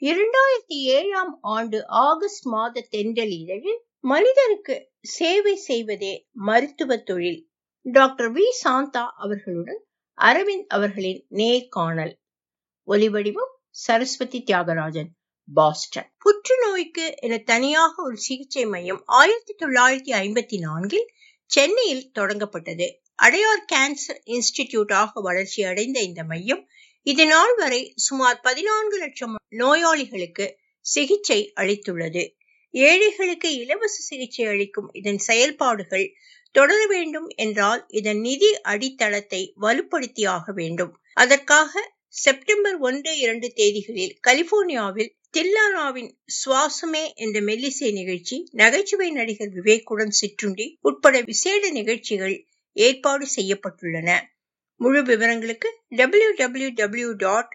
இரண்டாயிரத்தி ஏழாம் ஆண்டு ஆகஸ்ட் மாத தென்றல் இதழில் மனிதனுக்கு சேவை செய்வதே மருத்துவ தொழில் டாக்டர் வி சாந்தா அவர்களுடன் அரவிந்த் அவர்களின் நேர்காணல் ஒலிவடிவம் சரஸ்வதி தியாகராஜன் பாஸ்டன் புற்றுநோய்க்கு என தனியாக ஒரு சிகிச்சை மையம் ஆயிரத்தி தொள்ளாயிரத்தி ஐம்பத்தி நான்கில் சென்னையில் தொடங்கப்பட்டது அடையார் கேன்சர் இன்ஸ்டிடியூட்டாக வளர்ச்சி அடைந்த இந்த மையம் இது நாள் வரை சுமார் பதினான்கு லட்சம் நோயாளிகளுக்கு சிகிச்சை அளித்துள்ளது ஏழைகளுக்கு இலவச சிகிச்சை அளிக்கும் இதன் செயல்பாடுகள் தொடர வேண்டும் என்றால் இதன் நிதி அடித்தளத்தை வலுப்படுத்தியாக வேண்டும் அதற்காக செப்டம்பர் ஒன்று இரண்டு தேதிகளில் கலிபோர்னியாவில் தில்லானாவின் சுவாசமே என்ற மெல்லிசை நிகழ்ச்சி நகைச்சுவை நடிகர் விவேக்குடன் சிற்றுண்டி உட்பட விசேட நிகழ்ச்சிகள் ஏற்பாடு செய்யப்பட்டுள்ளன முழு விவரங்களுக்கு W W W dot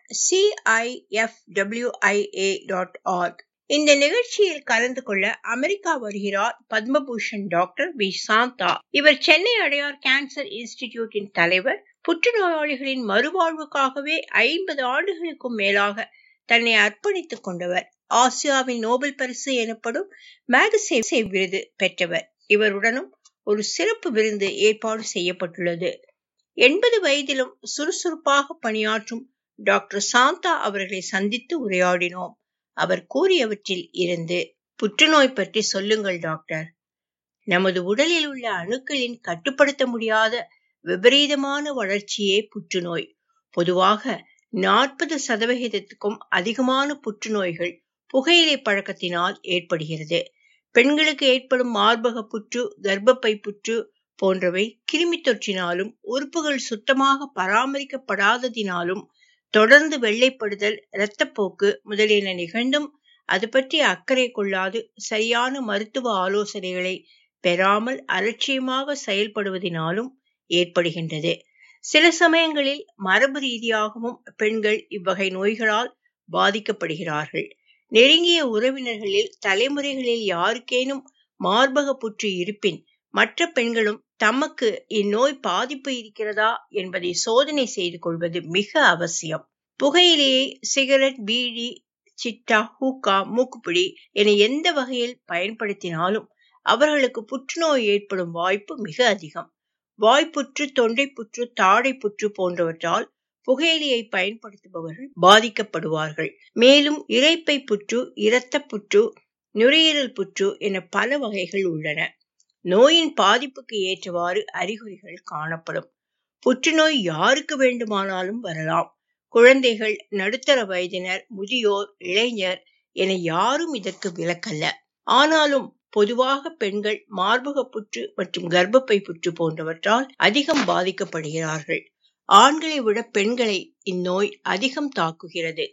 CIFWIA dot org இந்த நிகழ்ச்சியில் கலந்து கொள்ள அமெரிக்கா வருகிறார் பத்மபூஷன் டாக்டர் வி சாந்தா இவர் சென்னை அடையார் கேன்சர் இன்ஸ்டிடியூட்டின் தலைவர் புற்றுநோயாளிகளின் மறுவாழ்வுக்காகவே ஐம்பது ஆண்டுகளுக்கும் மேலாக தன்னை அர்ப்பணித்துக் கொண்டவர் ஆசியாவின் நோபல் பரிசு எனப்படும் மேகசே விருது பெற்றவர் இவருடனும் ஒரு சிறப்பு விருந்து ஏற்பாடு செய்யப்பட்டுள்ளது எண்பது வயதிலும் சுறுசுறுப்பாக பணியாற்றும் டாக்டர் சாந்தா அவர்களை சந்தித்து உரையாடினோம் அவர் கூறியவற்றில் இருந்து புற்றுநோய் பற்றி சொல்லுங்கள் டாக்டர் நமது உடலில் உள்ள அணுக்களின் கட்டுப்படுத்த முடியாத விபரீதமான வளர்ச்சியே புற்றுநோய் பொதுவாக நாற்பது சதவிகிதத்துக்கும் அதிகமான புற்றுநோய்கள் புகையிலை பழக்கத்தினால் ஏற்படுகிறது பெண்களுக்கு ஏற்படும் மார்பக புற்று கர்ப்பப்பை புற்று போன்றவை கிருமி தொற்றினாலும் உறுப்புகள் சுத்தமாக பராமரிக்கப்படாததினாலும் தொடர்ந்து வெள்ளைப்படுதல் இரத்தப்போக்கு முதலியன நிகழ்ந்தும் அது பற்றி அக்கறை கொள்ளாது சரியான மருத்துவ ஆலோசனைகளை பெறாமல் அலட்சியமாக செயல்படுவதனாலும் ஏற்படுகின்றது சில சமயங்களில் மரபு ரீதியாகவும் பெண்கள் இவ்வகை நோய்களால் பாதிக்கப்படுகிறார்கள் நெருங்கிய உறவினர்களில் தலைமுறைகளில் யாருக்கேனும் மார்பக புற்று இருப்பின் மற்ற பெண்களும் தமக்கு இந்நோய் பாதிப்பு இருக்கிறதா என்பதை சோதனை செய்து கொள்வது மிக அவசியம் புகையிலேயே சிகரெட் பீடி சிட்டா ஹூக்கா மூக்குப்பிடி என எந்த வகையில் பயன்படுத்தினாலும் அவர்களுக்கு புற்றுநோய் ஏற்படும் வாய்ப்பு மிக அதிகம் வாய்ப்புற்று தொண்டை புற்று தாடை புற்று போன்றவற்றால் புகையிலையை பயன்படுத்துபவர்கள் பாதிக்கப்படுவார்கள் மேலும் இறைப்பை புற்று இரத்த புற்று நுரையீரல் புற்று என பல வகைகள் உள்ளன நோயின் பாதிப்புக்கு ஏற்றவாறு அறிகுறிகள் காணப்படும் புற்றுநோய் யாருக்கு வேண்டுமானாலும் வரலாம் குழந்தைகள் நடுத்தர வயதினர் முதியோர் இளைஞர் என யாரும் இதற்கு விலக்கல்ல ஆனாலும் பொதுவாக பெண்கள் மார்பக புற்று மற்றும் கர்ப்பப்பை புற்று போன்றவற்றால் அதிகம் பாதிக்கப்படுகிறார்கள் ஆண்களை விட பெண்களை இந்நோய் அதிகம் தாக்குகிறது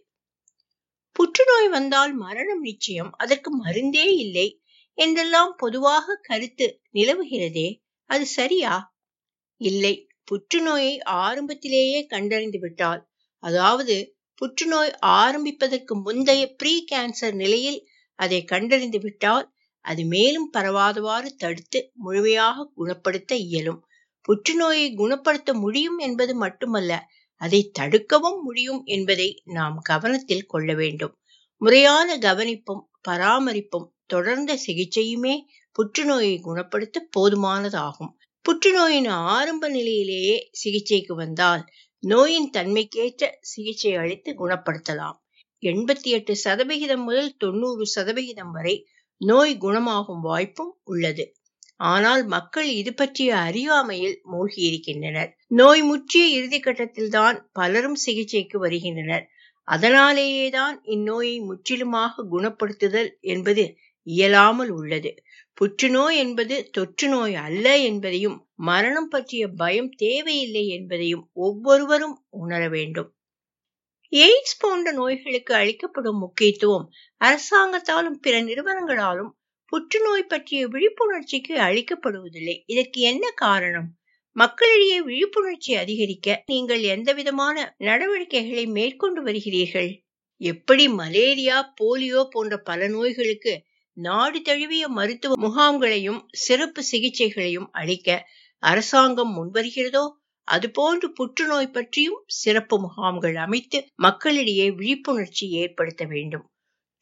புற்றுநோய் வந்தால் மரணம் நிச்சயம் அதற்கு மருந்தே இல்லை என்றெல்லாம் பொதுவாக கருத்து நிலவுகிறதே அது சரியா இல்லை புற்றுநோயை ஆரம்பத்திலேயே கண்டறிந்து விட்டால் அதாவது புற்றுநோய் ஆரம்பிப்பதற்கு முந்தைய ப்ரீ கேன்சர் நிலையில் அதை கண்டறிந்து விட்டால் அது மேலும் பரவாதவாறு தடுத்து முழுமையாக குணப்படுத்த இயலும் புற்றுநோயை குணப்படுத்த முடியும் என்பது மட்டுமல்ல அதை தடுக்கவும் முடியும் என்பதை நாம் கவனத்தில் கொள்ள வேண்டும் முறையான கவனிப்பும் பராமரிப்பும் தொடர்ந்த சிகிச்சையுமே புற்றுநோயை குணப்படுத்த போதுமானதாகும் புற்றுநோயின் ஆரம்ப நிலையிலேயே சிகிச்சைக்கு வந்தால் நோயின் தன்மைக்கேற்ற சிகிச்சை அளித்து குணப்படுத்தலாம் எண்பத்தி எட்டு சதவிகிதம் முதல் தொண்ணூறு சதவிகிதம் வரை நோய் குணமாகும் வாய்ப்பும் உள்ளது ஆனால் மக்கள் இது பற்றிய அறியாமையில் மூழ்கியிருக்கின்றனர் நோய் முற்றிய இறுதி கட்டத்தில்தான் பலரும் சிகிச்சைக்கு வருகின்றனர் அதனாலேயேதான் இந்நோயை முற்றிலுமாக குணப்படுத்துதல் என்பது இயலாமல் உள்ளது புற்றுநோய் என்பது தொற்று நோய் அல்ல என்பதையும் மரணம் பற்றிய பயம் தேவையில்லை என்பதையும் ஒவ்வொருவரும் உணர வேண்டும் எய்ட்ஸ் போன்ற நோய்களுக்கு அளிக்கப்படும் முக்கியத்துவம் அரசாங்கத்தாலும் பிற நிறுவனங்களாலும் புற்றுநோய் பற்றிய விழிப்புணர்ச்சிக்கு அளிக்கப்படுவதில்லை இதற்கு என்ன காரணம் மக்களிடையே விழிப்புணர்ச்சி அதிகரிக்க நீங்கள் எந்த விதமான நடவடிக்கைகளை மேற்கொண்டு வருகிறீர்கள் எப்படி மலேரியா போலியோ போன்ற பல நோய்களுக்கு நாடு தழுவிய மருத்துவ முகாம்களையும் சிறப்பு சிகிச்சைகளையும் அளிக்க அரசாங்கம் முன்வருகிறதோ அதுபோன்று புற்றுநோய் பற்றியும் சிறப்பு முகாம்கள் அமைத்து மக்களிடையே விழிப்புணர்ச்சி ஏற்படுத்த வேண்டும்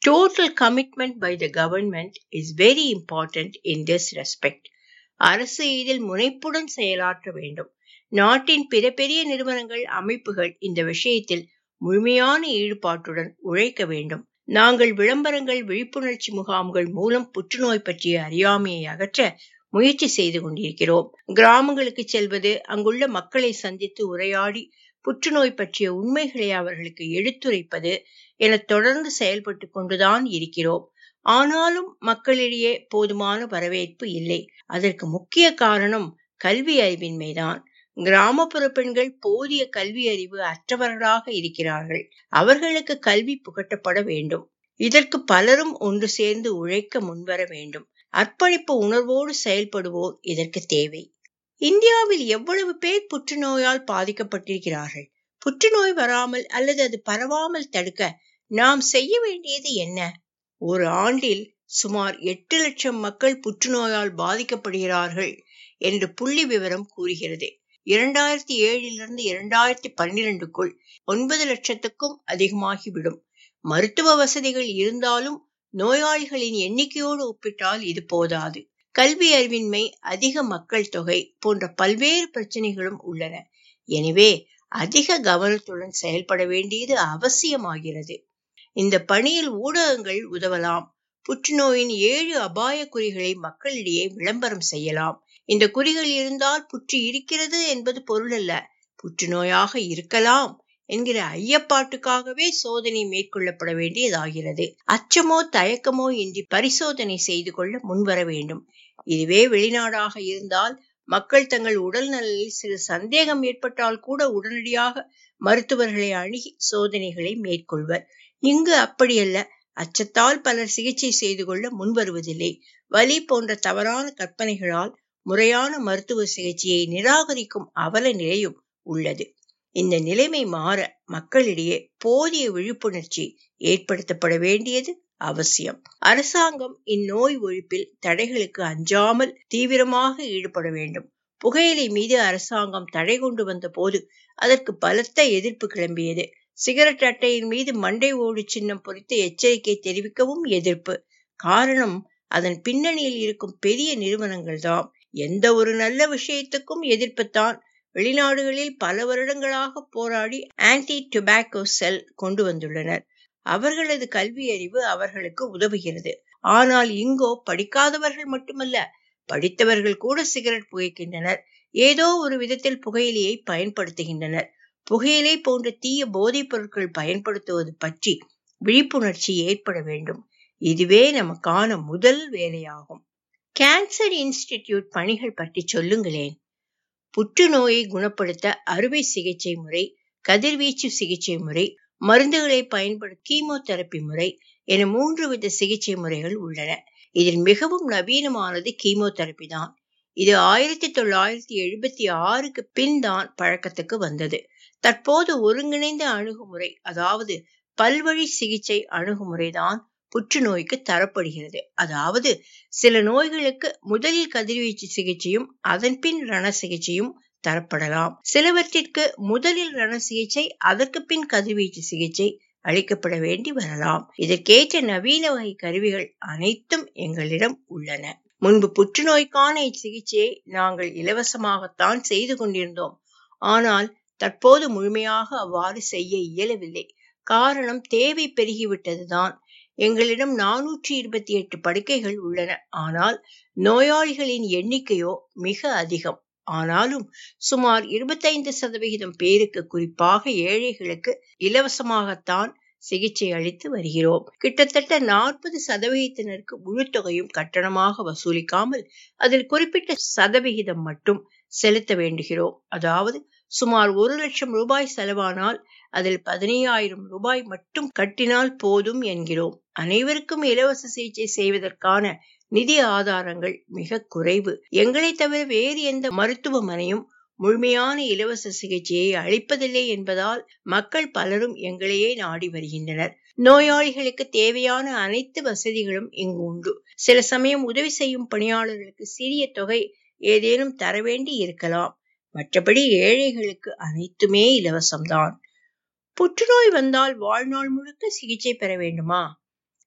Total commitment by the government is very important in this respect. அரசு இதில் முனைப்புடன் செயலாற்ற வேண்டும் நாட்டின் பிற பெரிய நிறுவனங்கள் அமைப்புகள் இந்த விஷயத்தில் முழுமையான ஈடுபாட்டுடன் உழைக்க வேண்டும் நாங்கள் விளம்பரங்கள் விழிப்புணர்ச்சி முகாம்கள் மூலம் புற்றுநோய் பற்றிய அறியாமையை அகற்ற முயற்சி செய்து கொண்டிருக்கிறோம் கிராமங்களுக்கு செல்வது அங்குள்ள மக்களை சந்தித்து உரையாடி புற்றுநோய் பற்றிய உண்மைகளை அவர்களுக்கு எடுத்துரைப்பது என தொடர்ந்து செயல்பட்டு கொண்டுதான் இருக்கிறோம் ஆனாலும் மக்களிடையே போதுமான வரவேற்பு இல்லை அதற்கு முக்கிய காரணம் கல்வி அறிவின்மைதான் கிராமப்புற பெண்கள் போதிய கல்வி அறிவு அற்றவர்களாக இருக்கிறார்கள் அவர்களுக்கு கல்வி புகட்டப்பட வேண்டும் இதற்கு பலரும் ஒன்று சேர்ந்து உழைக்க முன்வர வேண்டும் அர்ப்பணிப்பு உணர்வோடு செயல்படுவோர் இதற்கு தேவை இந்தியாவில் எவ்வளவு பேர் புற்றுநோயால் பாதிக்கப்பட்டிருக்கிறார்கள் புற்றுநோய் வராமல் அல்லது அது பரவாமல் தடுக்க நாம் செய்ய வேண்டியது என்ன ஒரு ஆண்டில் சுமார் எட்டு லட்சம் மக்கள் புற்றுநோயால் பாதிக்கப்படுகிறார்கள் என்று புள்ளி விவரம் கூறுகிறது இரண்டாயிரத்தி ஏழிலிருந்து இரண்டாயிரத்தி பன்னிரண்டுக்குள் ஒன்பது லட்சத்துக்கும் அதிகமாகிவிடும் மருத்துவ வசதிகள் இருந்தாலும் நோயாளிகளின் எண்ணிக்கையோடு ஒப்பிட்டால் இது போதாது கல்வி அறிவின்மை அதிக மக்கள் தொகை போன்ற பல்வேறு பிரச்சனைகளும் உள்ளன எனவே அதிக கவனத்துடன் செயல்பட வேண்டியது அவசியமாகிறது இந்த பணியில் ஊடகங்கள் உதவலாம் புற்றுநோயின் ஏழு அபாய குறிகளை மக்களிடையே விளம்பரம் செய்யலாம் இந்த குறிகள் இருந்தால் புற்று இருக்கிறது என்பது பொருள் அல்ல புற்றுநோயாக இருக்கலாம் என்கிற ஐயப்பாட்டுக்காகவே சோதனை மேற்கொள்ளப்பட வேண்டியதாகிறது அச்சமோ தயக்கமோ இன்றி பரிசோதனை செய்து கொள்ள முன்வர வேண்டும் இதுவே வெளிநாடாக இருந்தால் மக்கள் தங்கள் உடல் நலில் சிறு சந்தேகம் ஏற்பட்டால் கூட உடனடியாக மருத்துவர்களை அணுகி சோதனைகளை மேற்கொள்வர் இங்கு அப்படியல்ல அச்சத்தால் பலர் சிகிச்சை செய்து கொள்ள முன்வருவதில்லை வலி போன்ற தவறான கற்பனைகளால் முறையான மருத்துவ சிகிச்சையை நிராகரிக்கும் அவல நிலையும் உள்ளது இந்த நிலைமை மாற மக்களிடையே போதிய விழிப்புணர்ச்சி ஏற்படுத்தப்பட வேண்டியது அவசியம் அரசாங்கம் இந்நோய் ஒழிப்பில் தடைகளுக்கு அஞ்சாமல் தீவிரமாக ஈடுபட வேண்டும் புகையிலை மீது அரசாங்கம் தடை கொண்டு வந்த போது அதற்கு பலத்த எதிர்ப்பு கிளம்பியது சிகரெட் அட்டையின் மீது மண்டை ஓடு சின்னம் பொறித்து எச்சரிக்கை தெரிவிக்கவும் எதிர்ப்பு காரணம் அதன் பின்னணியில் இருக்கும் பெரிய நிறுவனங்கள் தான் எந்த ஒரு நல்ல விஷயத்துக்கும் எதிர்ப்புத்தான் வெளிநாடுகளில் பல வருடங்களாக போராடி ஆன்டி டொபாக்கோ செல் கொண்டு வந்துள்ளனர் அவர்களது கல்வி அறிவு அவர்களுக்கு உதவுகிறது ஆனால் இங்கோ படிக்காதவர்கள் மட்டுமல்ல படித்தவர்கள் கூட சிகரெட் புகைக்கின்றனர் ஏதோ ஒரு விதத்தில் புகையிலையை பயன்படுத்துகின்றனர் புகையிலை போன்ற தீய போதைப் பொருட்கள் பயன்படுத்துவது பற்றி விழிப்புணர்ச்சி ஏற்பட வேண்டும் இதுவே நமக்கான முதல் வேலையாகும் கேன்சர் இன்ஸ்டிடியூட் பணிகள் பற்றி சொல்லுங்களேன் புற்றுநோயை குணப்படுத்த அறுவை சிகிச்சை முறை கதிர்வீச்சு சிகிச்சை முறை மருந்துகளை பயன்படுத்த கீமோதெரப்பி முறை என மூன்று வித சிகிச்சை முறைகள் உள்ளன இதில் மிகவும் நவீனமானது கீமோதெரப்பி தான் இது ஆயிரத்தி தொள்ளாயிரத்தி எழுபத்தி ஆறுக்கு பின் தான் பழக்கத்துக்கு வந்தது தற்போது ஒருங்கிணைந்த அணுகுமுறை அதாவது பல்வழி சிகிச்சை அணுகுமுறைதான் புற்றுநோய்க்கு தரப்படுகிறது அதாவது சில நோய்களுக்கு முதலில் கதிர்வீச்சு சிகிச்சையும் அதன் பின் ரண சிகிச்சையும் தரப்படலாம் சிலவற்றிற்கு முதலில் ரண சிகிச்சை அதற்கு பின் கதிர்வீச்சு சிகிச்சை அளிக்கப்பட வேண்டி வரலாம் இதற்கேற்ற நவீன வகை கருவிகள் அனைத்தும் எங்களிடம் உள்ளன முன்பு புற்றுநோய்க்கான இச்சிகிச்சையை நாங்கள் இலவசமாகத்தான் செய்து கொண்டிருந்தோம் ஆனால் தற்போது முழுமையாக அவ்வாறு செய்ய இயலவில்லை காரணம் தேவை பெருகிவிட்டதுதான் எங்களிடம் நானூற்றி இருபத்தி எட்டு படுக்கைகள் உள்ளன ஆனால் நோயாளிகளின் எண்ணிக்கையோ மிக அதிகம் ஆனாலும் சுமார் இருபத்தைந்து சதவிகிதம் பேருக்கு குறிப்பாக ஏழைகளுக்கு இலவசமாகத்தான் சிகிச்சை அளித்து வருகிறோம் கிட்டத்தட்ட நாற்பது சதவிகிதத்தினருக்கு முழு தொகையும் கட்டணமாக வசூலிக்காமல் அதில் குறிப்பிட்ட சதவிகிதம் மட்டும் செலுத்த வேண்டுகிறோம் அதாவது சுமார் ஒரு லட்சம் ரூபாய் செலவானால் அதில் பதினையாயிரம் ரூபாய் மட்டும் கட்டினால் போதும் என்கிறோம் அனைவருக்கும் இலவச சிகிச்சை செய்வதற்கான நிதி ஆதாரங்கள் மிக குறைவு எங்களை தவிர வேறு எந்த மருத்துவமனையும் முழுமையான இலவச சிகிச்சையை அளிப்பதில்லை என்பதால் மக்கள் பலரும் எங்களையே நாடி வருகின்றனர் நோயாளிகளுக்கு தேவையான அனைத்து வசதிகளும் இங்கு உண்டு சில சமயம் உதவி செய்யும் பணியாளர்களுக்கு சிறிய தொகை ஏதேனும் தர வேண்டி இருக்கலாம் மற்றபடி ஏழைகளுக்கு அனைத்துமே இலவசம்தான் புற்றுநோய் வந்தால் வாழ்நாள் முழுக்க சிகிச்சை பெற வேண்டுமா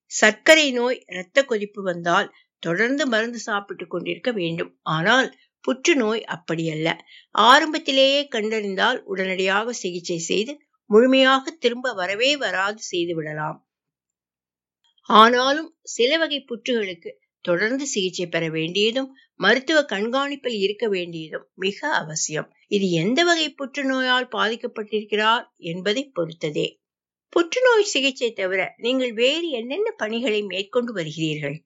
சர்க்கரை நோய் இரத்த கொதிப்பு வந்தால் தொடர்ந்து மருந்து சாப்பிட்டுக் கொண்டிருக்க வேண்டும் ஆனால் புற்றுநோய் அப்படியல்ல ஆரம்பத்திலேயே கண்டறிந்தால் உடனடியாக சிகிச்சை செய்து முழுமையாக திரும்ப வரவே வராது செய்து விடலாம் ஆனாலும் சில வகை புற்றுகளுக்கு தொடர்ந்து சிகிச்சை பெற வேண்டியதும் மருத்துவ கண்காணிப்பில் இருக்க வேண்டியதும் மிக அவசியம் இது எந்த வகை புற்றுநோயால் பாதிக்கப்பட்டிருக்கிறார் என்பதை பொறுத்ததே புற்றுநோய் சிகிச்சை தவிர நீங்கள் வேறு என்னென்ன பணிகளை மேற்கொண்டு வருகிறீர்கள்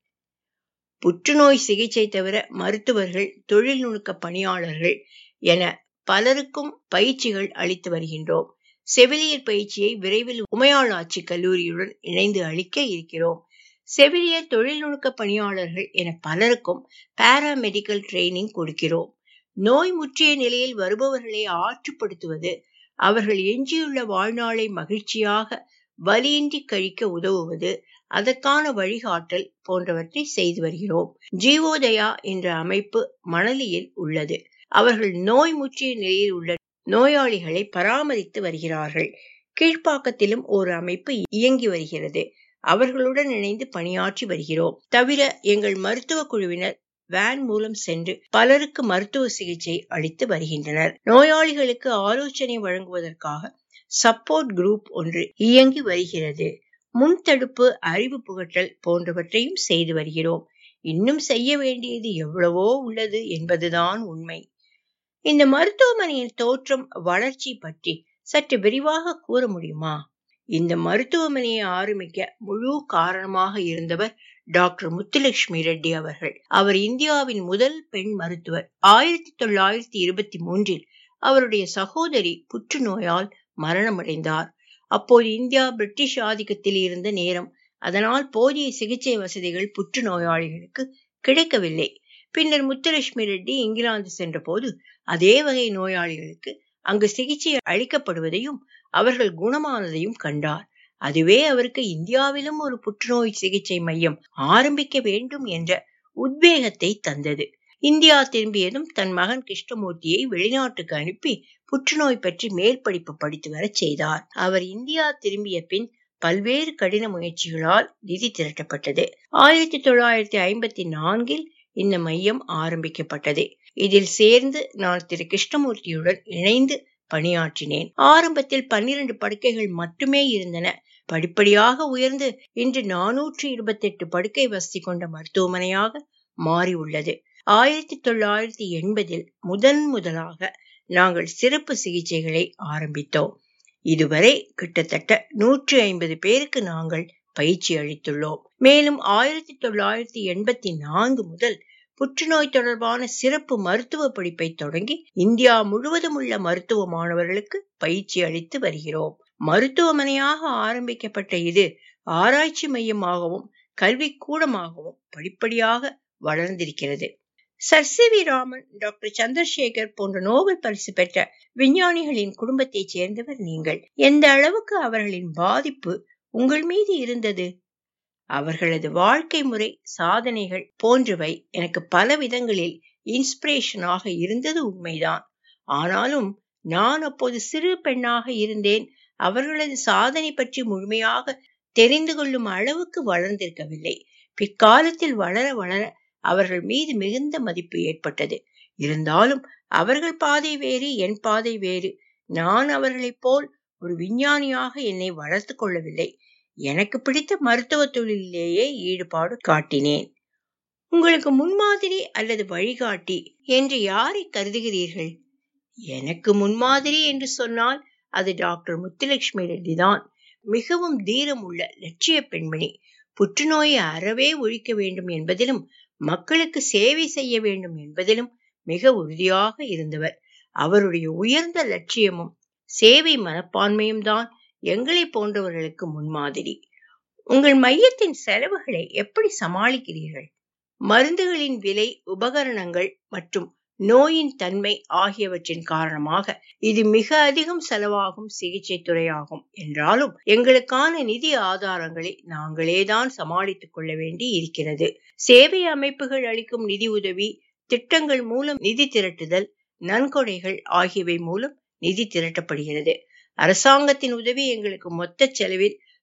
புற்றுநோய் சிகிச்சை தவிர மருத்துவர்கள் தொழில் நுணுக்க பணியாளர்கள் என பலருக்கும் பயிற்சிகள் அளித்து வருகின்றோம் செவிலியர் பயிற்சியை விரைவில் உமையாள் ஆட்சி கல்லூரியுடன் இணைந்து அளிக்க இருக்கிறோம் செவிலியர் தொழில்நுட்ப பணியாளர்கள் என பலருக்கும் பாராமெடிக்கல் ட்ரைனிங் கொடுக்கிறோம் நோய் முற்றிய நிலையில் வருபவர்களை ஆற்றுப்படுத்துவது அவர்கள் எஞ்சியுள்ள வாழ்நாளை மகிழ்ச்சியாக வலியின்றி கழிக்க உதவுவது அதற்கான வழிகாட்டல் போன்றவற்றை செய்து வருகிறோம் ஜீவோதயா என்ற அமைப்பு மணலியில் உள்ளது அவர்கள் நோய் முற்றிய நிலையில் உள்ள நோயாளிகளை பராமரித்து வருகிறார்கள் கீழ்ப்பாக்கத்திலும் ஒரு அமைப்பு இயங்கி வருகிறது அவர்களுடன் இணைந்து பணியாற்றி வருகிறோம் தவிர எங்கள் மருத்துவ குழுவினர் வேன் மூலம் சென்று பலருக்கு மருத்துவ சிகிச்சை அளித்து வருகின்றனர் நோயாளிகளுக்கு ஆலோசனை வழங்குவதற்காக சப்போர்ட் குரூப் ஒன்று இயங்கி வருகிறது முன்தடுப்பு அறிவு புகட்டல் போன்றவற்றையும் செய்து வருகிறோம் இன்னும் செய்ய வேண்டியது எவ்வளவோ உள்ளது என்பதுதான் உண்மை இந்த மருத்துவமனையின் தோற்றம் வளர்ச்சி பற்றி சற்று விரிவாக கூற முடியுமா இந்த மருத்துவமனையை ஆரம்பிக்க முழு காரணமாக இருந்தவர் டாக்டர் முத்துலட்சுமி ரெட்டி அவர்கள் அவர் இந்தியாவின் முதல் பெண் மருத்துவர் ஆயிரத்தி தொள்ளாயிரத்தி இருபத்தி மூன்றில் அவருடைய சகோதரி புற்றுநோயால் மரணமடைந்தார் அப்போது இந்தியா பிரிட்டிஷ் ஆதிக்கத்தில் இருந்த நேரம் அதனால் போதிய சிகிச்சை வசதிகள் புற்றுநோயாளிகளுக்கு கிடைக்கவில்லை பின்னர் முத்துலட்சுமி ரெட்டி இங்கிலாந்து சென்றபோது அதே வகை நோயாளிகளுக்கு அங்கு சிகிச்சை அளிக்கப்படுவதையும் அவர்கள் குணமானதையும் கண்டார் அதுவே அவருக்கு இந்தியாவிலும் ஒரு புற்றுநோய் சிகிச்சை மையம் ஆரம்பிக்க வேண்டும் என்ற உத்வேகத்தை தந்தது இந்தியா திரும்பியதும் தன் மகன் கிருஷ்ணமூர்த்தியை வெளிநாட்டுக்கு அனுப்பி புற்றுநோய் பற்றி மேல் படிப்பு படித்து வரச் செய்தார் அவர் இந்தியா திரும்பிய பின் பல்வேறு கடின முயற்சிகளால் நிதி திரட்டப்பட்டது ஆயிரத்தி தொள்ளாயிரத்தி ஐம்பத்தி நான்கில் இந்த மையம் ஆரம்பிக்கப்பட்டது இதில் சேர்ந்து நான் திரு கிருஷ்ணமூர்த்தியுடன் இணைந்து பணியாற்றினேன் ஆரம்பத்தில் பன்னிரண்டு படுக்கைகள் மட்டுமே இருந்தன படிப்படியாக உயர்ந்து இன்று நானூற்றி இருபத்தி எட்டு படுக்கை வசதி கொண்ட மருத்துவமனையாக மாறி உள்ளது ஆயிரத்தி தொள்ளாயிரத்தி எண்பதில் முதன் முதலாக நாங்கள் சிறப்பு சிகிச்சைகளை ஆரம்பித்தோம் இதுவரை கிட்டத்தட்ட நூற்றி ஐம்பது பேருக்கு நாங்கள் பயிற்சி அளித்துள்ளோம் மேலும் ஆயிரத்தி தொள்ளாயிரத்தி எண்பத்தி நான்கு முதல் புற்றுநோய் தொடர்பான சிறப்பு மருத்துவ படிப்பை தொடங்கி இந்தியா முழுவதும் உள்ள மருத்துவ மாணவர்களுக்கு பயிற்சி அளித்து வருகிறோம் மருத்துவமனையாக ஆரம்பிக்கப்பட்ட இது ஆராய்ச்சி மையமாகவும் கல்விக்கூடமாகவும் படிப்படியாக வளர்ந்திருக்கிறது sir C V Raman doctor Chandrasekhar போன்ற நோபல் பரிசு பெற்ற விஞ்ஞானிகளின் குடும்பத்தைச் சேர்ந்தவர் நீங்கள் எந்த அளவுக்கு அவர்களின் பாதிப்பு உங்கள் மீது இருந்தது அவர்களது வாழ்க்கை முறை சாதனைகள் போன்றவை எனக்கு பல விதங்களில் இன்ஸ்பிரேஷனாக இருந்தது உண்மைதான் ஆனாலும் நான் அப்போது சிறு பெண்ணாக இருந்தேன் அவர்களது சாதனை பற்றி முழுமையாக தெரிந்து கொள்ளும் அளவுக்கு வளர்ந்திருக்கவில்லை பிற்காலத்தில் வளர வளர அவர்கள் மீது மிகுந்த மதிப்பு ஏற்பட்டது இருந்தாலும் அவர்கள் பாதை வேறு என் பாதை வேறு நான் அவர்களைப் போல் ஒரு விஞ்ஞானியாக என்னை வளர்த்து கொள்ளவில்லை எனக்கு பிடித்த மருத்துவ தொழிலேயே ஈடுபாடு காட்டினேன் உங்களுக்கு முன்மாதிரி அல்லது வழிகாட்டி என்று யாரை கருதுகிறீர்கள் எனக்கு முன்மாதிரி என்று சொன்னால் அது டாக்டர் முத்துலட்சுமி ரெட்டி தான் மிகவும் தீரம் உள்ள லட்சிய பெண்மணி புற்றுநோயை அறவே ஒழிக்க வேண்டும் என்பதிலும் மக்களுக்கு சேவை செய்ய வேண்டும் என்பதிலும் மிக உறுதியாக இருந்தவர் அவருடைய உயர்ந்த லட்சியமும் சேவை மனப்பான்மையும் தான் எங்களை போன்றவர்களுக்கு முன்மாதிரி உங்கள் மையத்தின் செலவுகளை எப்படி சமாளிக்கிறீர்கள் மருந்துகளின் விலை உபகரணங்கள் மற்றும் நோயின் தன்மை ஆகியவற்றின் காரணமாக இது மிக அதிகம் செலவாகும் சிகிச்சை துறையாகும் என்றாலும் எங்களுக்கான நிதி ஆதாரங்களை நாங்களேதான் சமாளித்துக் கொள்ள வேண்டி இருக்கிறது சேவை அமைப்புகள் அளிக்கும் நிதி உதவி திட்டங்கள் மூலம் நிதி திரட்டுதல் நன்கொடைகள் ஆகியவை மூலம் நிதி திரட்டப்படுகிறது அரசாங்கத்தின் உதவி எங்களுக்கு மொத்த செலவில்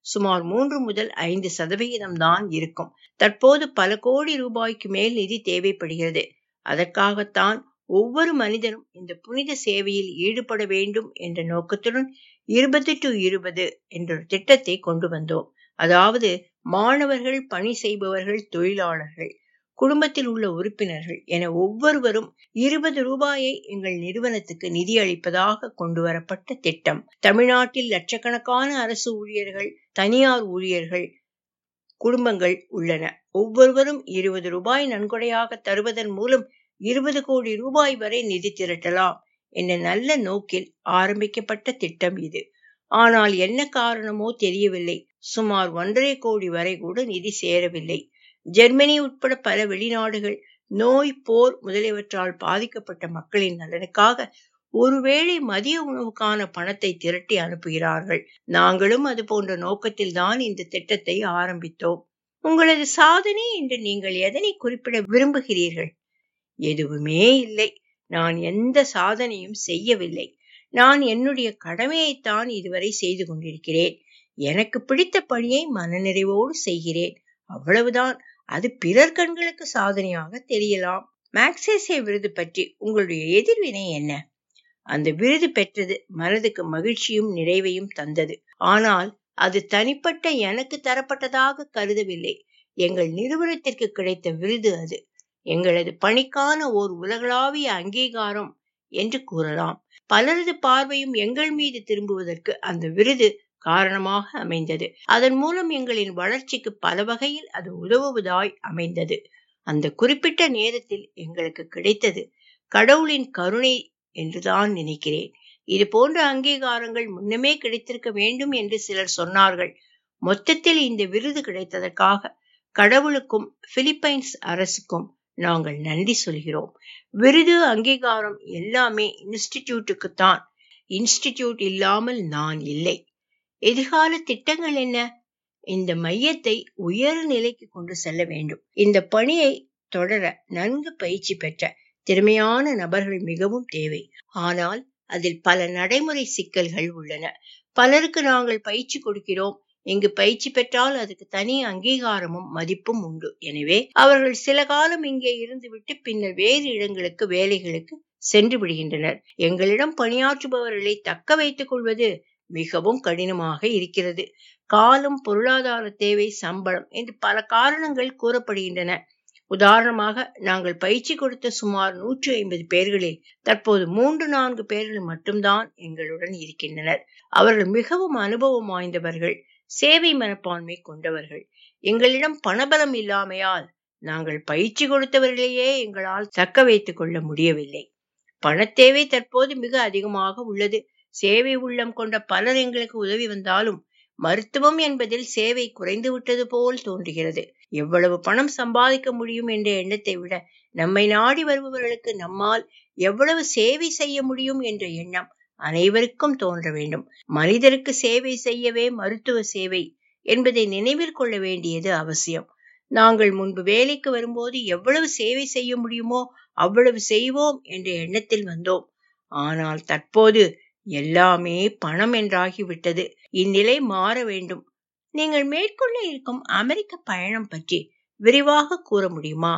சுமார் மூன்று முதல் ஐந்து சதவிகிதம் தான் இருக்கும் தற்போது பல கோடி ரூபாய்க்கு மேல் நிதி தேவைப்படுகிறது அதற்காகத்தான் ஒவ்வொரு மனிதனும் இந்த புனித சேவையில் ஈடுபட வேண்டும் என்ற நோக்கத்துடன் இருபது டு இருபது என்ற திட்டத்தை கொண்டு வந்தோம் அதாவது மாணவர்கள் பணி செய்பவர்கள் தொழிலாளர்கள் குடும்பத்தில் உள்ள உறுப்பினர்கள் என ஒவ்வொருவரும் இருபது ரூபாயை எங்கள் நிறுவனத்துக்கு நிதி அளிப்பதாக கொண்டு வரப்பட்ட திட்டம் தமிழ்நாட்டில் லட்சக்கணக்கான அரசு ஊழியர்கள் தனியார் ஊழியர்கள் குடும்பங்கள் உள்ளன ஒவ்வொருவரும் இருபது ரூபாய் நன்கொடையாக தருவதன் மூலம் இருபது கோடி ரூபாய் வரை நிதி திரட்டலாம் என்ற நல்ல நோக்கில் ஆரம்பிக்கப்பட்ட திட்டம் இது ஆனால் என்ன காரணமோ தெரியவில்லை சுமார் ஒன்றரை கோடி வரை கூட நிதி சேரவில்லை ஜெர்மனி உட்பட பல வெளிநாடுகள் நோய் போர் முதலியவற்றால் பாதிக்கப்பட்ட மக்களின் நலனுக்காக ஒருவேளை மதிய உணவுக்கான பணத்தை திரட்டி அனுப்புகிறார்கள் நாங்களும் அது போன்ற நோக்கத்தில் தான் இந்த திட்டத்தை ஆரம்பித்தோம் உங்களது சாதனை என்று நீங்கள் எதனை குறிப்பிட விரும்புகிறீர்கள் எதுவுமே இல்லை நான் எந்த சாதனையும் செய்யவில்லை நான் என்னுடைய கடமையைத்தான் இதுவரை செய்து கொண்டிருக்கிறேன் எனக்கு பிடித்த பணியை மனநிறைவோடு செய்கிறேன் அவ்வளவுதான் அது பிறர் கண்களுக்கு சாதனையாக தெரியலாம் மேக்சேசே விருது பற்றி உங்களுடைய எதிர்வினை என்ன அந்த விருது பெற்றது மனதுக்கு மகிழ்ச்சியும் நிறைவையும் தந்தது ஆனால் அது தனிப்பட்ட எனக்கு தரப்பட்டதாக கருதவில்லை எங்கள் நிறுவனத்திற்கு கிடைத்த விருது அது எங்களது பணிக்கான ஓர் உலகளாவிய அங்கீகாரம் என்று கூறலாம் பலரது பார்வையும் எங்கள் மீது திரும்புவதற்கு அந்த விருது காரணமாக அமைந்தது அதன் மூலம் எங்களின் வளர்ச்சிக்கு பல வகையில் அது உதவுவதாய் அமைந்தது அந்த குறிப்பிட்ட நேரத்தில் எங்களுக்கு கிடைத்தது கடவுளின் கருணை என்றுதான் நினைக்கிறேன் இது போன்ற அங்கீகாரங்கள் முன்னமே கிடைத்திருக்க வேண்டும் என்று சிலர் சொன்னார்கள் மொத்தத்தில் இந்த விருது கிடைத்ததற்காக கடவுளுக்கும் பிலிப்பைன்ஸ் அரசுக்கும் நாங்கள் நன்றி சொல்கிறோம் விருது அங்கீகாரம் எல்லாமே இன்ஸ்டிடியூட்டுக்கு தான் இன்ஸ்டிடியூட் இல்லாமல் நான் இல்லை எதிர்கால திட்டங்கள் என்ன இந்த மையத்தை உயர் நிலைக்கு கொண்டு செல்ல வேண்டும் இந்த பணியை தொடர நன்கு பயிற்சி பெற்ற திறமையான நபர்கள் மிகவும் தேவை ஆனால் அதில் பல நடைமுறை சிக்கல்கள் உள்ளன பலருக்கு நாங்கள் பயிற்சி கொடுக்கிறோம் இங்கு பயிற்சி பெற்றால் அதுக்கு தனி அங்கீகாரமும் மதிப்பும் உண்டு எனவே அவர்கள் சில காலம் இங்கே இருந்துவிட்டு பின்னர் வேறு இடங்களுக்கு வேலைகளுக்கு சென்று விடுகின்றனர் எங்களிடம் பணியாற்றுபவர்களை தக்க வைத்துக் கொள்வது மிகவும் கடினமாக இருக்கிறது காலம் பொருளாதார தேவை சம்பளம் என்று பல காரணங்கள் கூறப்படுகின்றன உதாரணமாக நாங்கள் பயிற்சி கொடுத்த சுமார் நூற்றி ஐம்பது பேர்களில் தற்போது மூன்று நான்கு பேர்கள் மட்டும்தான் எங்களுடன் இருக்கின்றனர் அவர்கள் மிகவும் அனுபவம் வாய்ந்தவர்கள் சேவை மனப்பான்மை கொண்டவர்கள் எங்களிடம் பணபலம் இல்லாமையால் நாங்கள் பயிற்சி கொடுத்தவர்களையே எங்களால் தக்க வைத்துக் கொள்ள முடியவில்லை பணத்தேவை தற்போது மிக அதிகமாக உள்ளது சேவை உள்ளம் கொண்ட பலர் எங்களுக்கு உதவி வந்தாலும் மருத்துவம் என்பதில் சேவை குறைந்து விட்டது போல் தோன்றுகிறது எவ்வளவு பணம் சம்பாதிக்க முடியும் என்ற எண்ணத்தை விட நம்மை நாடி வருபவர்களுக்கு நம்மால் எவ்வளவு சேவை செய்ய முடியும் என்ற எண்ணம் அனைவருக்கும் தோன்ற வேண்டும் மனிதருக்கு சேவை செய்யவே மருத்துவ சேவை என்பதை நினைவில் கொள்ள வேண்டியது அவசியம் நாங்கள் முன்பு வேலைக்கு வரும்போது எவ்வளவு சேவை செய்ய முடியுமோ அவ்வளவு செய்வோம் என்ற எண்ணத்தில் வந்தோம் ஆனால் தற்போது எல்லாமே பணம் என்றாகிவிட்டது இந்நிலை மாற வேண்டும் நீங்கள் மேற்கொள்ள இருக்கும் அமெரிக்க பயணம் பற்றி விரிவாக கூற முடியுமா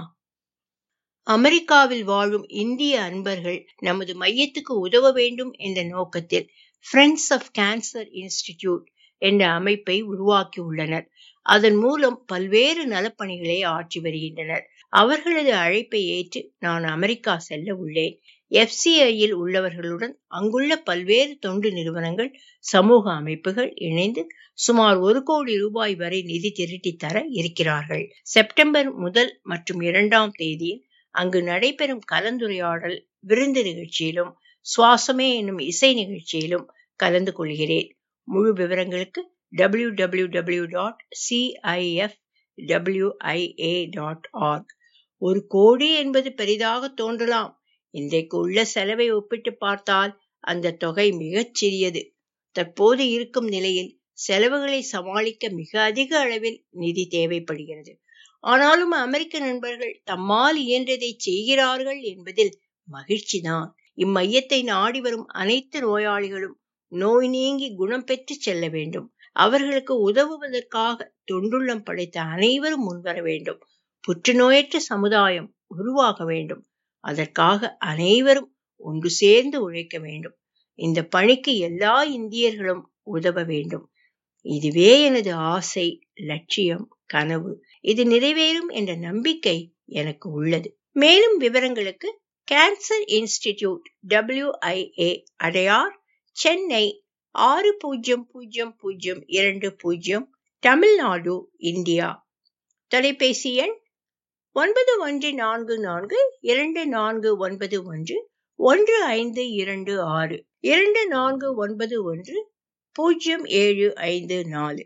அமெரிக்காவில் வாழும் இந்திய அன்பர்கள் நமது மையத்துக்கு உதவ வேண்டும் என்ற நோக்கத்தில் ஃப்ரெண்ட்ஸ் ஆஃப் கேன்சர் இன்ஸ்டிடியூட் என்ற அமைப்பை உருவாக்கி உள்ளனர் அதன் மூலம் பல்வேறு நலப்பணிகளை ஆற்றி வருகின்றனர் அவர்களது அழைப்பை ஏற்று நான் அமெரிக்கா செல்ல உள்ளேன் எஃப்சிஐயில் உள்ளவர்களுடன் அங்குள்ள பல்வேறு தொண்டு நிறுவனங்கள் சமூக அமைப்புகள் இணைந்து சுமார் ஒரு கோடி ரூபாய் வரை நிதி திரட்டி தர இருக்கிறார்கள் செப்டம்பர் முதல் மற்றும் இரண்டாம் தேதியில் அங்கு நடைபெறும் கலந்துரையாடல் விருந்து நிகழ்ச்சியிலும் சுவாசமே என்னும் இசை நிகழ்ச்சியிலும் கலந்து கொள்கிறேன் முழு விவரங்களுக்கு W W W dot CIF WIA dot org ஒரு கோடி என்பது பெரிதாக தோன்றலாம் இன்றைக்கு உள்ள செலவை ஒப்பிட்டு பார்த்தால் அந்த தொகை மிகச் சிறியது தற்போது இருக்கும் நிலையில் செலவுகளை சமாளிக்க மிக அதிக அளவில் நிதி தேவைப்படுகிறது ஆனாலும் அமெரிக்க நண்பர்கள் தம்மால் இயன்றதை செய்கிறார்கள் என்பதில் மகிழ்ச்சிதான் இம்மையத்தை நாடி வரும் அனைத்து நோயாளிகளும் நோய் நீங்கி குணம் பெற்று செல்ல வேண்டும் அவர்களுக்கு உதவுவதற்காக தொண்டுள்ளம் படைத்த அனைவரும் முன்வர வேண்டும் புற்றுநோயற்ற சமுதாயம் உருவாக வேண்டும் அதற்காக அனைவரும் ஒன்று சேர்ந்து உழைக்க வேண்டும் இந்த பணிக்கு எல்லா இந்தியர்களும் உதவ வேண்டும் இதுவே எனது ஆசை லட்சியம் கனவு இது நிறைவேறும் என்ற நம்பிக்கை எனக்கு உள்ளது மேலும் விவரங்களுக்கு cancer institute WIA Adyar Chennai ஆறு பூஜ்ஜியம் பூஜ்ஜியம் பூஜ்ஜியம் இரண்டு பூஜ்ஜியம் தமிழ்நாடு இந்தியா தொலைபேசி எண் ஒன்பது ஒன்று நான்கு நான்கு இரண்டு நான்கு ஒன்பது ஒன்று ஒன்று ஐந்து இரண்டு ஆறு இரண்டு நான்கு ஒன்பது ஒன்று பூஜ்ஜியம் ஏழு ஐந்து நாலு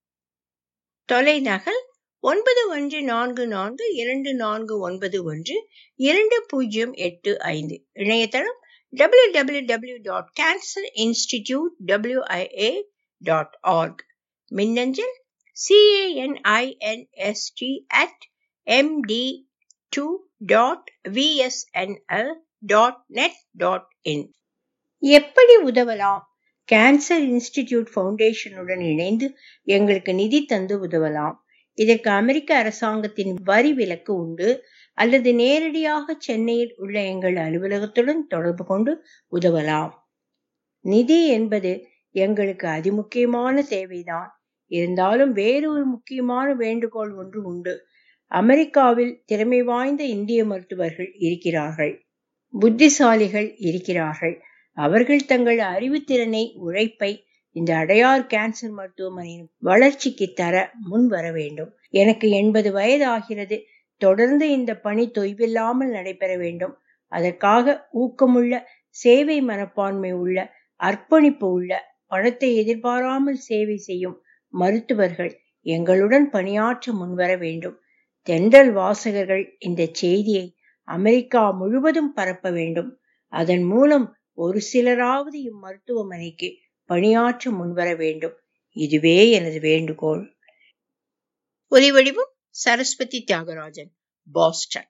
தொலைநகல் ஒன்பது ஒன்று நான்கு நான்கு இரண்டு நான்கு ஒன்பது ஒன்று இரண்டு பூஜ்ஜியம் எட்டு ஐந்து இணையதளம் W W W dot cancer institute WIA dot org மின்னஞ்சல் CANINST at MD two dot VSNL dot net dot in எப்படி உதவலாம் கேன்சர் இன்ஸ்டிடியூட் ஃபவுண்டேஷனுடன் இணைந்து எங்களுக்கு நிதி தந்து உதவலாம் இதற்கு அமெரிக்க அரசாங்கத்தின் வரி விலக்கு உண்டு அல்லது நேரடியாக சென்னையில் உள்ள எங்கள் அலுவலகத்துடன் தொடர்பு கொண்டு உதவலாம் நிதி என்பது எங்களுக்கு அதிமுக்கியமான தேவைதான் இருந்தாலும் வேறொரு முக்கியமான வேண்டுகோள் ஒன்று உண்டு அமெரிக்காவில் திறமை வாய்ந்த இந்திய மருத்துவர்கள் இருக்கிறார்கள் புத்திசாலிகள் இருக்கிறார்கள் அவர்கள் தங்கள் அறிவுத்திறனை உழைப்பை இந்த அடையார் கேன்சர் மருத்துவமனையின் வளர்ச்சிக்கு தர முன் வர வேண்டும் எனக்கு எண்பது வயது ஆகிறது தொடர்ந்து இந்த பணி தொய்வில்லாமல் நடைபெற வேண்டும் அதற்காக ஊக்கமுள்ள சேவை மனப்பான்மை உள்ள அர்ப்பணிப்பு உள்ள பணத்தை எதிர்பாராமல் சேவை செய்யும் மருத்துவர்கள் எங்களுடன் பணியாற்ற முன்வர வேண்டும் தென்றல் வாசகர்கள் இந்த செய்தியை அமெரிக்கா முழுவதும் பரப்ப வேண்டும் அதன் மூலம் ஒரு சிலராவது இம்மருத்துவமனைக்கு பணியாற்ற முன்வர வேண்டும் இதுவே எனது வேண்டுகோள் ஒலிவடிவம் சரஸ்வதி தியாகராஜன் பாஸ்டன்